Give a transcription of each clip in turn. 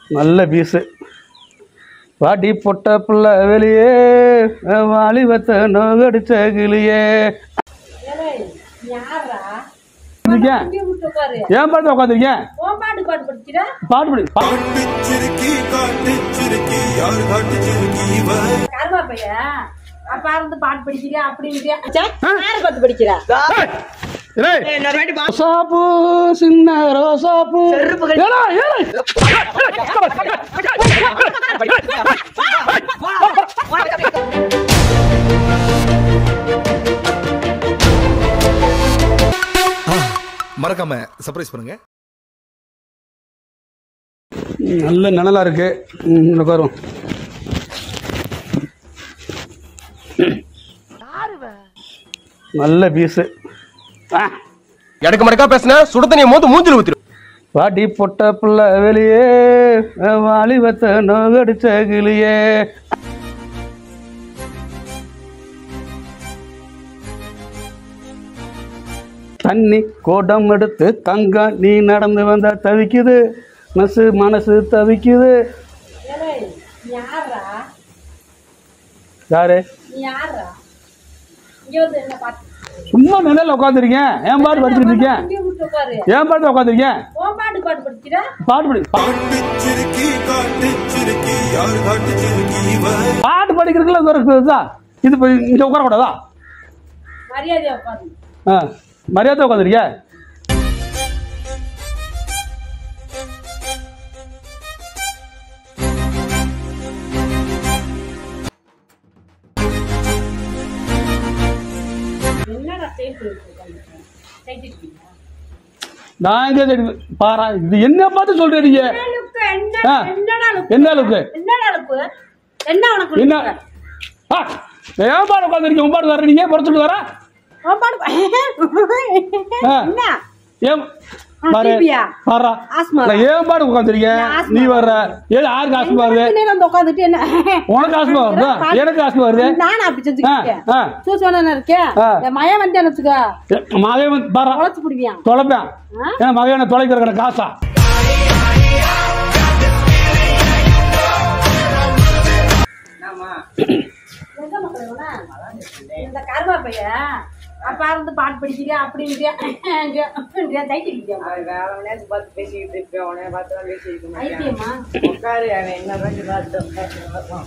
நல்ல பீஸு வாடி பொட்ட புள்ள வெளியே வாலிபத்தை நோகடிச்ச கிளியே யாரா இருக்கேன் இங்கே விட்டு உட்காரு ஏன் பாட்டு உட்காந்துருக்கேன் ஓ பாட்டு பாட்டு படிக்கிற பாட்டு படி பா- சிறுக்கி காட்டு சிறுக்கி யார் காட்டு சிறுக்கி இவ கருவா பையன் அப்பா இருந்து பாட்டு படிக்கிறியா அப்படிங்கிறியா யாரை பார்த்து படிக்கிறா ஏய், ஏய், ரோசாப்பூ சின்ன ரோசாப்பூ ஏடா, ஏடா. மறக்காம சர்ப்ரைஸ் பண்ணுங்க நல்ல நிழலா இருக்கு ம், இந்த உட்காருவோம் நல்ல பீஸு ஆ எனக்கு மடக்கா பேசுன சுட தண்ணியை மோந்து மூஞ்சில ஊத்திரு வாடி பொட்ட புள்ள வெளியே வாலிபத்தை நோகடிச்ச கிளியே தண்ணி கோடம் எடுத்து தங்கம் நீ நடந்து வந்தா தவிக்குது மனசு மனசு தவிக்குது ஏய், நீ யாரா யாரு நீ யாரா இங்க வந்து என்ன பாட்டு சும்மா நிலையில உட்காந்துருக்கேன் ஏன் பாட்டு படிச்சுட்டு இருக்கேன் இங்கே விட்டு உட்காரு ஏன் பாட்டு உட்காந்துருக்கேன் ஓ பாட்டு பாட்டு படிக்கிற பாட்டு படி பா- சிறுக்கி காட்டு சிறுக்கி யார் காட்டு சிறுக்கி இவ பாட்டு படிக்கிறதுக்குள்ள இது ஒரு இதுதான் இது போய் இங்க உட்காரக்கூடாதா மரியாதையா உட்காரு ஆ மரியாதை உட்காந்துருக்கியா என்னடா சேர்த்து உட்காந்து சேர்த்துட்டீங்க நான் எங்க தேடி பாரா இது என்ன பார்த்து சொல்றீங்க லுக்கு என்ன ஆ. என்னடா லுக்கு என்ன லுக்கு என்னடா லுக்கு என்ன உனக்கு என்ன லுக்கு? ஆ ஏன் பாடு உட்காந்துருக்கீங்க உன் பாடு வர நீங்க புறச்சுட்டு வர ஓ பாட்டு ஆ. என்ன ஏன் ஆ, பாரு சிரிப்பியா? பாரா ஆஸ்மா. நான் ஏன் பாடு உட்காந்துருக்கீங்க ஆஸ்மா. நீ வர்ற ஏது யாருக்கு ஆஸ்மா வருது கொஞ்ச நேரம் வந்து உட்காந்துட்டு என்ன உனக்கு ஆஸ்மா வருதா எனக்கு ஆஸ்மா வருது நானும் அப்படி ஆ, செஞ்சுக்கிட்டேன் ஆ. சூசோன இருக்கேன் ஆ. என் மயம் வந்து வச்சுக்க ஏ, மகன் வந்து பாரா உழைச்சு பிடிவியான் தொலைப்பேன் ஆ? ஏன் மகனை தொலைக்கிற கடை காசா எங்க மக்கள் இவனா? இந்த கருவா பையன் அப்பா இருந்து பாட்டு படிக்கிறியா அப்படிங்கிறியா தைக்கிறியா அவன் வேற அவனையாச்சும் பார்த்து பேசிக்கிட்டு இருப்பேன் அவனைய பார்த்து தான் பேசிக்கிட்டு இருக்கேன். ஐத்தியமா உட்காரு அவன் என்ன தான் பார்த்து உட்காரு.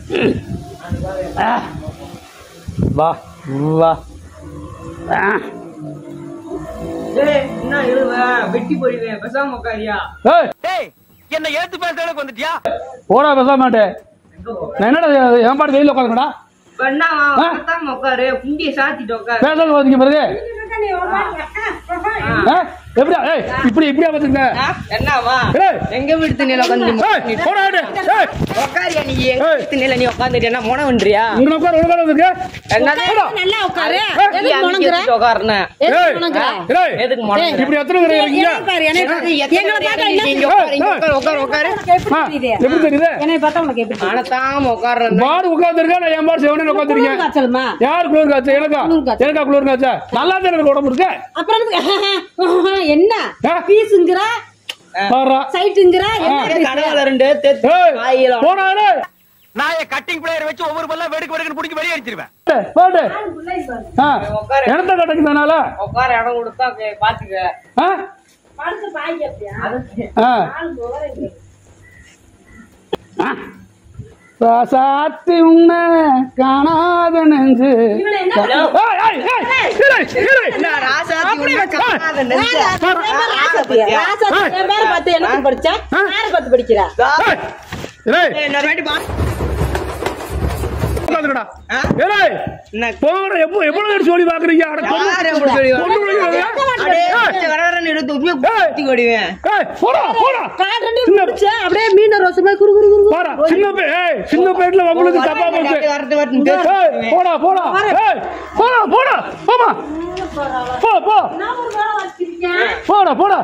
ஆ. வா வா ஆ. டேய், என்ன இழுவ வெட்டி போடுவேன் பேசாம உட்காரியா ஏய் டேய் என்ன ஏத்து பேசுறதுக்கு வந்துட்டியா போடா பேச மாட்டேன் நான் என்னடா என் பாட்டு வெயில உட்காந்துக்கடா இப்ப என்ன பேசாம உட்காரு குண்டிய சாத்திட்டு உட்காரு பேசாத வந்துங்க பிறகு ஆ? எப்படியா ஏய் இப்படி இப்படியா பார்த்துங்க என்னவா ஏய் எங்க வீட்டு தண்ணியில உட்காந்து ஏய் போடா ஏய் ஏய் உட்காரியா நீ எங்க ஏய். வீட்டு தண்ணியில நீ உட்காந்துட்டு என்ன முனவன்றியா இங்க உட்கார் உட்கார் வந்துருக்கு என்னது நல்லா உட்காரு ஏய். எதுக்கு முணங்குற? உட்காருன எதுக்கு ஏய் முணங்குற? ஏய் எதுக்கு முனங்குற? இப்படி எத்தனை பேர் இருக்கீங்க என்னை பாரு, என்னை பாரு. எங்களை பார்த்தா என்ன இங்க உட்காரு, இங்க உட்காரு, உட்காரு, உட்காரு. உனக்கு எப்படி ஆ, தெரியுது? எப்படி தெரியுது என்னை பார்த்தா உனக்கு எப்படி தெரியுது? ஆனத்தாம உட்கார்றேன் பாடு உட்காந்துருக்கா நான் என் பாடு செவனே குளிர் உட்காந்துருக்கேன் காய்ச்சலுமா? யார் குளிர் காய்ச்சல் எனக்கா குளிர் காய்ச்சல். எனக்கா குளிர் காய்ச்சல் நல்லா தான் எனக்கு உடம்பு இருக்கு அப்புறம் எதுக்கு? என்ன ஆ? பீஸுங்கிற பாடுறா சைட்டுங்கிற என்ன கனவுல ரெண்டு தெத்து ஏய் வாயில போடா ஏய். நான் என் கட்டிங் பிளேயர் வச்சு ஒவ்வொரு பல்லா வெடுக்கு வெடுக்கு பிடிக்க வெளியே அடிச்சிருவேன் ஏய், போடு ஆ உட்காரு. எனத்த கட்டக்குதானால உட்கார இடம் கொடுத்தா கே- பாத்துக்க ஆ படுத்து பாய் அப்படியா? ஆ நாலு முறை இருக்கு. ராசாத்தி உன்னை காணாத நெஞ்சு இவனை என்ன ஏய், ஏய், ஏய், இரு, இரு. என்ன ராசாத்தி உன்னை காணாத நெஞ்ச. ராசாத்தி, ராசாத்தி, என் பேரை பார்த்து எனக்கு படிச்சா யாரை பார்த்து படிக்கிறா ஏய், ஏய், ஏய், இன்னொரு வாட்டி பா. உட்காந்துக்கடா. ஆ? ஏய், என்ன போங்கடா, எப்போ- எவ்வளவு நேரம் சொல்லி பாக்குறீங்க? அட, பொண்ணு- யாரு அப்படி சொல்லி வா? பொண்ணு விளையாடுங்க. அடே, ஏய், இந்த கடகடன்னு எடுத்து உப்புமே ஏய். குத்தி கொடிவேன். ஏய், போடா, போடா. கால் ரெண்டு முடிச்சு அப்படியே மீன் ரோஸ் மாதிரி குறு குறு குறு போடா, சின்ன பே- ஏய், சின்ன பேட்ல உங்களுக்கு தப்பா போச்சு. வரட்டு, வரட்டு, வரட்டுன்னு பேசி ஏய், கொடிவேன். போடா, போடா. ஏய், போடா, போடா, போமா. போ, போ. நான் ஒரு வேலை வச்சிருக்கேன் போடா, போடா.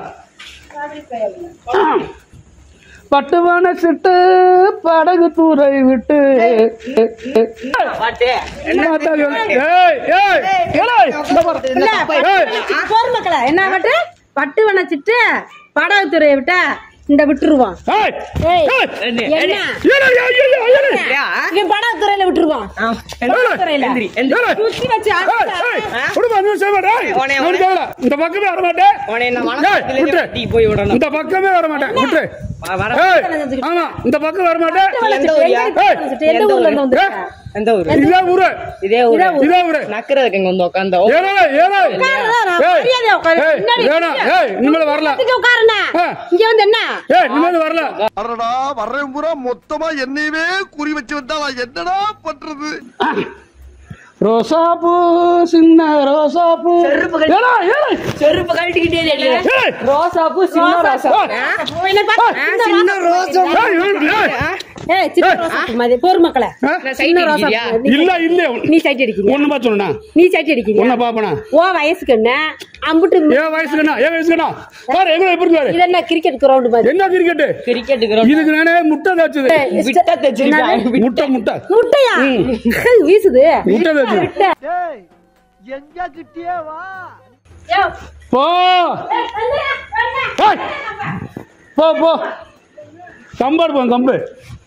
பட்டுவன சிட்டு படகு தூரை விட்டு பாட்டு. ஏய், ஏய், ஏய், இந்த பாரு. ஏய், போர் மக்களா என்ன ஆகட்டு பட்டு வனச்சிட்டு படகு துறையை விட்ட இந்த விட்டுருவான் ஏய் ஏய் ஏய் என்ன ஏலே, ஏலே, ஏலே, ஏலே. இவன் படத்துறையில விட்டுருவான் படத்துறையில ஏலே, ஏலே. சுத்தி வச்சு ஏய், அடிச்சா. ஏய், விடுமா, நீ செய்ய மாட்டே. உன்னை- நான் தேவையில்ல. இந்த பக்கமே வர மாட்டேன் உன்னை நான் ஏய், வனத்துல விட்டுரு. கட்டி போய் விடணும் இந்த பக்கமே வர மாட்டேன் விட்டு வ- வர ஏய் ஆமா இந்த பக்கம் வர மாட்டேன் எந்த ஊரியா? எந்த ஊர்ல இருந்து வந்திருக்க? எந்த ஊரு இதே ஊரு இதே ஊரு இதே ஊரு நக்கறதுக்கு இங்க வந்து உட்காந்தோம் ஏலே, ஏலே. உட்காருடா, ஏய், மரியாதையா உட்காரு. ஏய், பின்னாடி வேணாம். ஏய், இனிமேல் வரல இங்க உட்காருண்ணா. ஆ. இங்க வந்து என்ன ஏய் இனிமேல் வரல அடடா வர்றேன் பூரா மொத்தமா என்னையவே குறி வச்சு வந்தா நான் என்னடா பண்றது ரோசாப்பூ சின்ன ரோசாப்பூ செருப்பு கழட்டி- ஏலே, ஏலே. செருப்பு கழட்டிக்கிட்டே இல்லையா? ஏய், ரோசா பூ சின்ன ரோசா ஏய், என்ன பாத்து- இந்த சின்ன ரோசா ஏய், ஏய், ஏய். ஏய், சின்ன ரோசா பூ மாதிரி. போர் மக்களே. ஆ? சின்ன ரோசா பூ. நீ- இல்ல இல்ல நீ சைட் அடிக்கிறியா ஒண்ணு பார்த்து சொன்னா நீ சைட் அடிக்கிறியா ஒன்ன பாப்பனா ஓ வயசுக்கு என்ன அம்புட்டு ஏன் வயசுக்குண்ணா ஏன் வயசுக்குண்ணா பாரு எங்க எப்படி பாரு இது என்ன கிரிக்கெட் கிரவுண்ட் மாதிரி என்ன கிரிக்கெட் கிரிக்கெட்டுக்கு இதுக்கு நானே முட்டை தச்சுது விட்டா தச்சிருக்காங்க முட்டை முட்டை முட்டையா வீசுது முட்டை தச்சு முட்டை. யோ, போ ஏய், வந்துடா, வந்துடா. ஏய், போ போ கம்பாடு போ கம்பு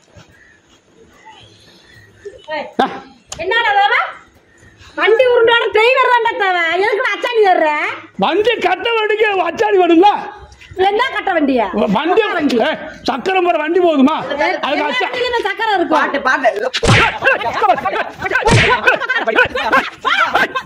ஏய், என்னடா தேவை? வண்டி உருண்டோட டிரைவர் தான்டா தேவை எதுக்கு அச்சாணி தர்ற வண்டி கட்ட வண்டிக்கு அச்சாடி வேணுங்களா என்ன கட்ட வண்டியா வண்டி ஏய், சக்கரம் போற வண்டி போகுதுமா அதுக்கு அச்சா எல்லாத்துலயும் இந்த சக்கரம் இருக்கும் பாட்டு பாட்டு